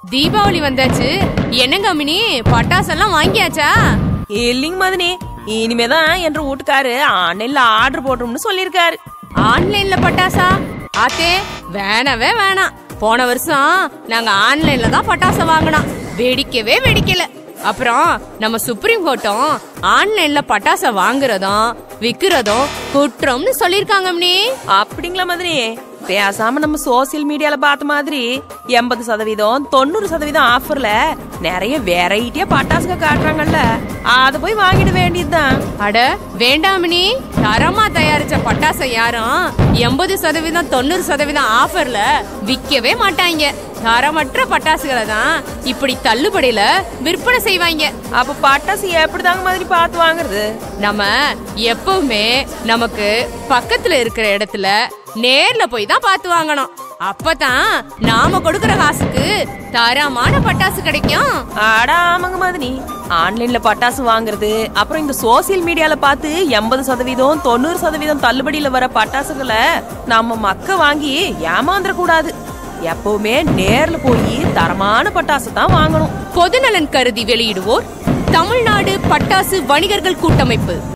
தீபாவளி வந்தாச்சு என்னங்க அம்மினி பட்டாசெல்லாம் வாங்கியாச்சா இல்லைங்க மதனி இனிமேதான் என்ற வீட்டுக்காரு ஆன்லைன்ல ஆர்டர் போடுறோம்னு சொல்லியிருக்காரு ஆன்லைன்ல பட்டாசா ஆத்தே வேணவே வேணாம் போன வருஷம் நாங்க ஆன்லைன்ல தான் பட்டாசு வாங்கினோம் வெடிக்கவே வெடிக்கல அப்புறம் நம்ம சுப்ரீம் கோர்ட்டும் ஆன்லைன்ல பட்டாசை வாங்குறதும் விக்கிறதும் குற்றம்னு சொல்லிருக்காங்க அம்னி அப்படிங்களா மதனி பேசாம நம்ம சோசியல் மீடியால பார்த்த மாதிரி எண்பது சதவீதம் தொண்ணூறு சதவீதம் ஆஃபர்ல நிறைய வெரைட்டியா பட்டாசுங்க காட்டுறாங்கல்ல அத போய் வாங்கிட வேண்டியதுதான் அட வேண்டாமினி தரமா தயாரிச்ச பட்டாசை யாரும் எண்பது சதவீதம் தொண்ணூறு சதவீதம் ஆஃபர்ல விக்கவே மாட்டாங்க தரமற்ற பட்டாசுகளை தான் இப்படி தள்ளுபடியில விற்பனை செய்வாங்க அப்ப பட்டாசு எப்படிதாங்க மாதிரி பார்த்து வாங்குறது நம்ம எப்பவுமே நமக்கு பக்கத்துல இருக்கிற இடத்துல நேர்ல போய் தான் பார்த்து வாங்கணும் அப்பதான் நாம கொடுக்கற காசுக்கு தரமான பட்டாசு கிடைக்கும் அட ஆமாங்க மதனி ஆன்லைன்ல பட்டாசு வாங்குறது அப்புறம் இந்த சோசியல் மீடியால பார்த்து எண்பது சதவீதம் தொண்ணூறு சதவீதம் தள்ளுபடியில வர பட்டாசுகளை நம்ம மக்க வாங்கி ஏமாந்துட கூடாது எப்பவுமே நேர்ல போய் தரமான பட்டாசு தான் வாங்கணும் பொதுநலன் கருதி வெளியிடுவோர் தமிழ்நாடு பட்டாசு வணிகர்கள் கூட்டமைப்பு